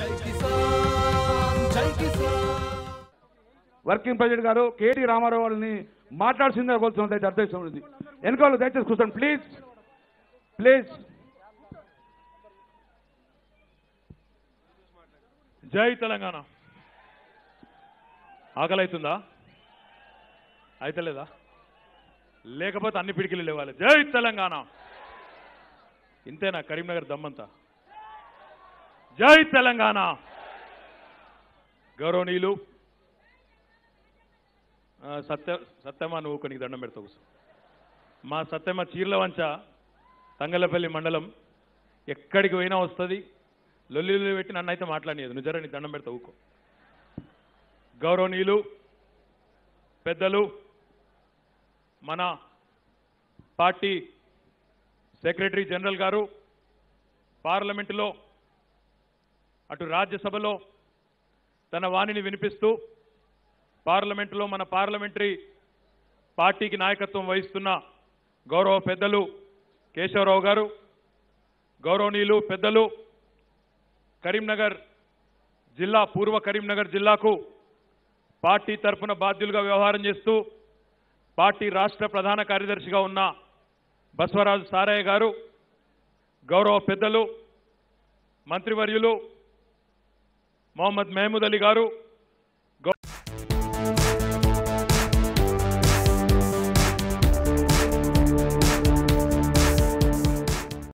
జై Kisan Jai Kisan working president గారు KT Ramarao వాళ్ళని మాట్లాడాల్సిందే కోరుతున్నాం దయచేసి అధ్యక్షం ఉంది వెనకాల దయచేసి కూర్చోండి ప్లీజ్ ప్లీజ్ జై తెలంగాణ ఆకలి అవుతుందా అయితలేదా లేకపోతే అన్ని పిడికిలు లేవాలి జై తెలంగాణ ఇంతేనా కరీంనగర్ దమ్మంతా జై తెలంగాణ గౌరవనీయులు ఆ, సత్య సత్యమా నువ్వు కొన్ని దండం పెడతావు కూర్చో. మా సత్యమ్మ చీర్ల వంచ తంగలపల్లి మండలం ఎక్కడికి పోయినా వస్తుంది లొల్లి లొల్లి పెట్టి నన్ను అయితే మాట్లాడలేదు నువ్వు జర నీ దండం పెడతా ఊకో గౌరవనీయులు పెద్దలు మన పార్టీ సెక్రటరీ జనరల్ గారు పార్లమెంటులో అటు రాజ్యసభలో తన వాణిని వినిపిస్తూ పార్లమెంటులో మన పార్లమెంటరీ పార్టీకి నాయకత్వం వహిస్తున్న గౌరవ పెద్దలు కేశవరావు గారు గౌరవనీయులు పెద్దలు కరీంనగర్ జిల్లా పూర్వ కరీంనగర్ జిల్లాకు పార్టీ తరఫున బాధ్యులుగా వ్యవహారం చేస్తూ పార్టీ రాష్ట్ర ప్రధాన కార్యదర్శిగా ఉన్న బసవరాజు సారయ్య గారు గౌరవ పెద్దలు మంత్రివర్యులు మొహమ్మద్ మహమూద్ అలీ గారు